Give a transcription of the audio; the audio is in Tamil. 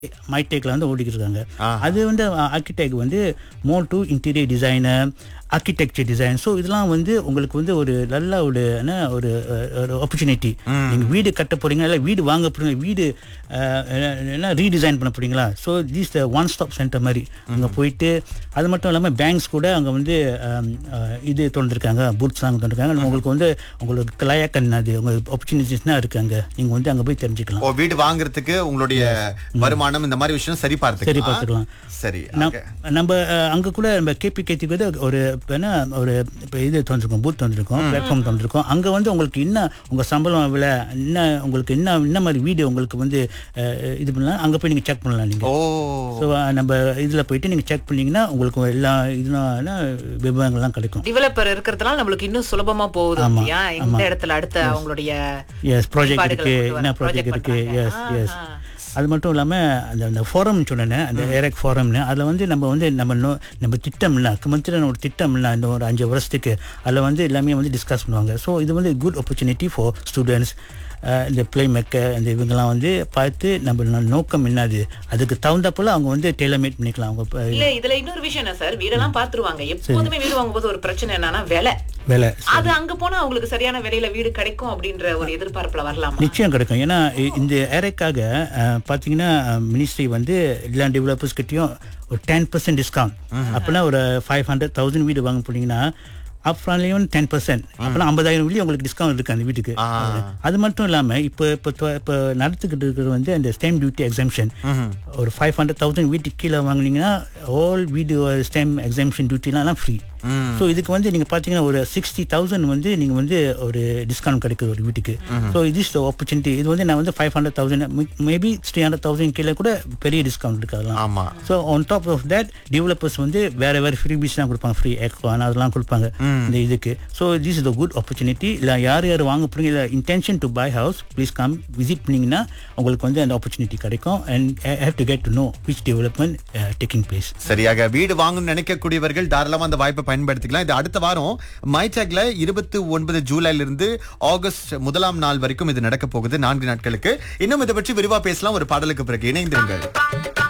மைடெக்கில் வந்து ஓடிக்கிட்டு இருக்காங்க ஆஹா. அது வந்து ஆர்கிடெக்ட் வந்து more to interior designer architecture design so இதெல்லாம் வந்து உங்களுக்கு வந்து ஒரு நல்ல ஒரு என்ன ஒரு அஹ், ஒரு ஆப்பர்ச்சுனிட்டி நீங்கள் வீடு கட்ட போறீங்களா இல்லை வீடு வாங்க போறீங்க வீடு அஹ், என்ன ரீடிசைன் பண்ண போறீங்களா so this the one stop centre மாதிரி அங்கே போயிட்டு அது மட்டும் இல்லாமல் பேங்க்ஸ் கூட அங்கே வந்து அஹ், அஹ், இது திறந்துருக்காங்க பூத்ஸ் அங்கே திறந்துருக்காங்க உங்களுக்கு வந்து உங்களுக்கு கலாயக்கன் அது உங்களுக்கு ஆப்பர்ச்சுனிட்டிஸ்னா இருக்காங்க நீங்கள் வந்து அங்கே போய் தெரிஞ்சுக்கலாம் ஓ வீடு வாங்குறதுக்கு உங்களுடைய வருமானம் இந்த மாதிரி விஷயம் சரி பார்த்துக்கலாம் சரி பார்த்துக்கலாம். சரி நம்- okay. நம்ம அஹ், அங்க கூட நம்ம கேபி கேத்திக்கு வந்து ஒரு இப்ப என்ன ஒரு இப்போ இது தந்துருக்கோம் பூத் தந்துருக்கோம் பிளாட்ஃபார்ம் தந்துருக்கோம் அங்க வந்து உங்களுக்கு என்ன உங்க சம்பளம் விலை என்ன உங்களுக்கு என்ன என்ன மாதிரி வீடியோ உங்களுக்கு வந்து அஹ், இது பண்ணலாம் அங்க போய் நீங்க செக் பண்ணலாம் நீங்க ஓ ஸோ நம்ம இதுல போயிட்டு நீங்க செக் பண்ணீங்கன்னா உங்களுக்கு எல்லா இதுனா விவரங்கள்லாம் கிடைக்கும் டெவலப்பர் இருக்கிறதுனால நம்மளுக்கு இன்னும் சுலபமா போகுது ஆமா, இல்லையா இந்த இடத்துல அடுத்த அவங்களுடைய எஸ் ப்ராஜெக்ட் மேம்பாடுகளை இருக்கு கொண்டு வர என்ன project ப்ராஜெக்ட் இருக்கு பண்றாங்க. எஸ் எஸ் ஆஹா. அது மட்டும் இல்லாமல் அந்த அந்த ஃபோரம் சொன்னேன் அந்த ஏரக் ஃபோரம்னு அதில் வந்து நம்ம வந்து நம்ம நோ நம்ம திட்டம் இல்லை குமத்திரன் ஒரு திட்டம் இல்லை இந்த ஒரு அஞ்சு வருஷத்துக்கு அதில் வந்து எல்லாமே வந்து டிஸ்கஸ் பண்ணுவாங்க ஸோ இது வந்து குட் ஆப்பர்ச்சுனிட்டி ஃபார் ஸ்டூடெண்ட்ஸ் இந்த பிளே மேக்கர் இந்த இவங்கெல்லாம் வந்து பார்த்து நம்ம நோ- நோக்கம் என்னது அதுக்கு தகுந்தப்போல அவங்க வந்து டெய்லர்மேட் பண்ணிக்கலாம் அவங்க ப- இல்ல இதுல இன்னொரு விஷயம் என்ன சார் வீடெல்லாம் பாத்துருவாங்க எப்போதுமே வீடு வாங்கும்போது ஒரு பிரச்சனை என்னன்னா விலை வேலை அது அங்க போனா அவங்களுக்கு சரியான விலையில வீடு கிடைக்கும் அப்படின்ற ஒரு எதிர்பார்ப்புல வரலாமா நிச்சயம் கிடைக்கும் ஏன்னா இ- இந்த ஏரைக்காக பார்த்தீங்கன்னா மினிஸ்ட்ரி வந்து எல்லா டெவலப்பர்ஸ் கிட்டயும் ஒரு டென் பர்சன்ட் டிஸ்கவுண்ட் அப்போனா ஒரு ஃபைவ் ஹண்ட்ரட் தௌசண்ட் வீடு வாங்க போனீங்கன்னா அப்ரான்லேயும் டென் பர்சன்ட் அப்போனா ஐம்பதாயிரம் வீடு உங்களுக்கு டிஸ்கவுண்ட் இருக்கு அந்த வீட்டுக்கு ஆ. அது மட்டும் இல்லாமல் இப்போ இப்போ தொ- இப்போ நடத்துக்கிட்டு இருக்கிறது வந்து அந்த ஸ்டேம் டியூட்டி எக்ஸாம்ஷன் ஒரு ஃபைவ் ஹண்ட்ரட் தௌசண்ட் வீட்டுக்கு கீழே வாங்குனீங்கன்னா ஆல் வீடு ஸ்டேம் எக்ஸாம்ஷன் டியூட்டிலாம் ஃப்ரீ ஸோ இதுக்கு வந்து நீங்கள் பார்த்தீங்கன்னா ஒரு சிக்ஸ்டி தௌசண்ட் வந்து நீங்கள் வந்து ஒரு டிஸ்கவுண்ட் கிடைக்குது ஒரு வீட்டுக்கு ஸோ இது இஸ் ஆப்பர்ச்சுனிட்டி இது வந்து நான் வந்து five hundred thousand maybe three hundred thousand கீழே கூட பெரிய டிஸ்கவுண்ட் இருக்கு அதெல்லாம் ஆமா so on top of that developers வந்து வேற வேற ஃப்ரீ பீஸ்லாம் கொடுப்பாங்க ஃப்ரீ ஏக்வான் அதெல்லாம் கொடுப்பாங்க இந்த இதுக்கு so this is a good opportunity இல்லை யார் யார் வாங்க போறீங்க இல்லை intention to buy house please come visit பண்ணீங்கன்னா உங்களுக்கு வந்து அந்த ஆப்பர்ச்சுனிட்டி கிடைக்கும் and have to get to know which development taking place சரியாக வீடு வாங்கணும்னு நினைக்கக்கூடியவர்கள் தாராளமா அந்த வாய்ப்பை பயன்படுத்திக்கலாம் இது அடுத்த வாரம் மைடாக்ல இருபத்தி ஒன்பது ஜூலைல இருந்து ஆகஸ்ட் முதலாம் நாள் வரைக்கும் இது நடக்க போகுது நான்கு நாட்களுக்கு இன்னும் இதை பற்றி விரிவா பேசலாம் ஒரு பாடலுக்கு பிறகு இணைந்திருங்கள்